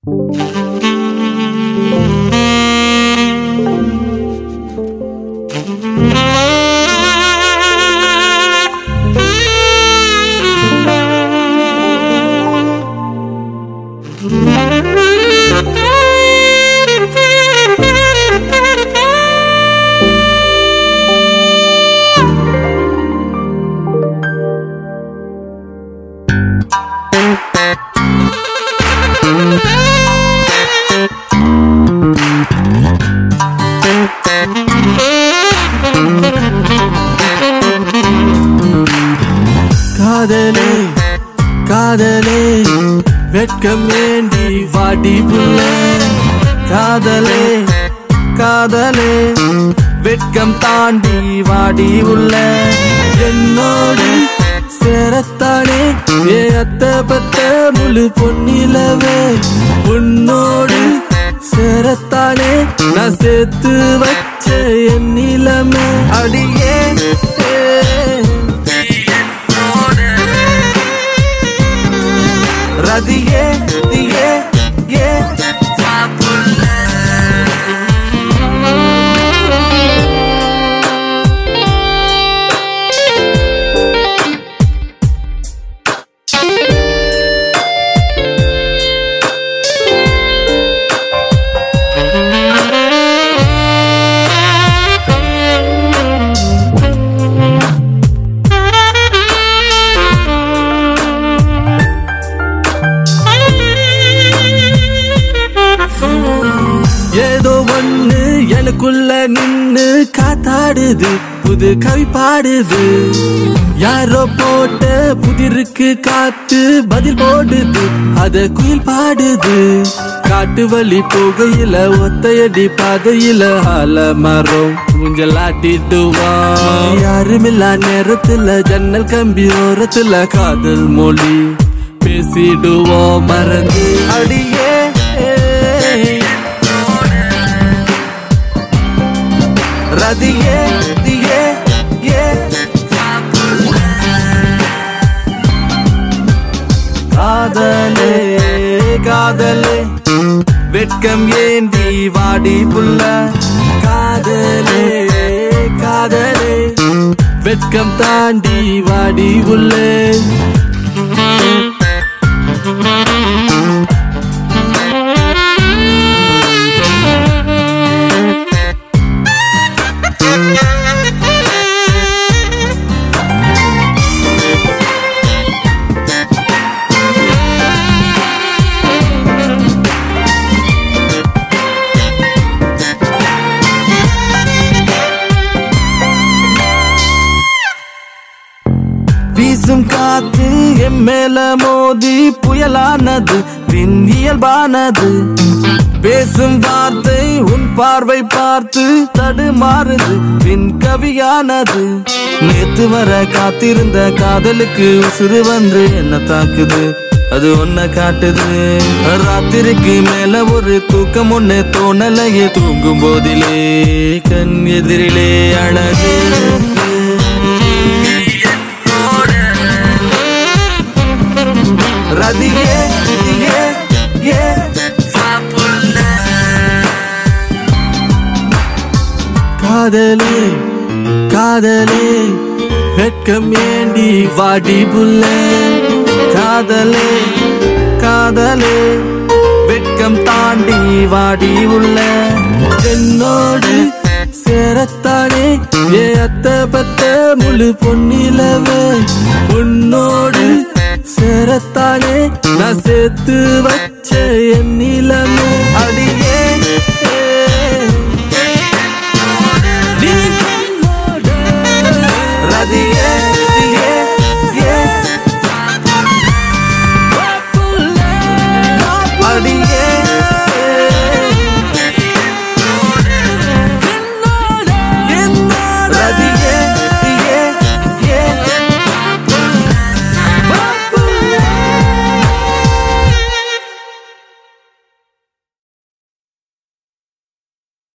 காதலே காதலே வெட்கம் ஏண்டி வாடி புள்ள காதலே காதலே வெட்கம் தாண்டி வாடி உள்ள என்னோடு சேரத்தானே ஏ அத்த பத்த முழு பொன்னிலவே உன்னோடு சேரத்தானே நான் சேர்த்து வச்ச என் நிலமே அடியே ரதியே தியே ஏ ஏதோ ஒண்ணு எனக்குள்ள நின்னு காத்தாடுது புது கவி பாடுது யாரோ போட்ட புதிருக்கு காத்து பதில் போடுது அத குயில் பாடுது காட்டு வழி போகையில ஒத்தையடி பாதையில ஆல மரம் ஊஞ்சல் ஆட்டிடுவான் யாருமில்லா நேரத்துல ஜன்னல் கம்பி ஓரத்துல காதல் மொழி பேசிடுவோம் மறந்து அடியே ரதியே தியே ஏ காதலே காதலே வெட்கம் ஏந்தி வாடி புள்ள காதலே காதலே வெட்கம் தாண்டி வாடி உள்ளே வீசும் காத்து என் மேல மோதி புயலானது பின் இயல்பானது பேசும் வார்த்தை உன் பார்வை பார்த்து தடுமாறுது பின் கவியானது நேத்து வர காத்திருந்த காதலுக்கு உசுறு வந்து என்ன தாக்குது அது ஒன்ன காட்டுது ராத்திரிக்கு மேல ஒரு தூக்கம் ஒண்ணு தோணலையே தூங்கும் போதிலே கண் எதிரிலே அழகு ரதியே தியே ஏ காதலே காதலே வெட்கம் ஏண்டி வாடி புள்ள காதலே காதலே வெட்கம் தாண்டி வாடி உள்ள என்னோடு சேரத்தானே ஏ அத்த பத்த முழு பொன்னிலவே உன்னோடு சேரத்தானே நான் சேர்த்து வச்ச என் நிலமே அடி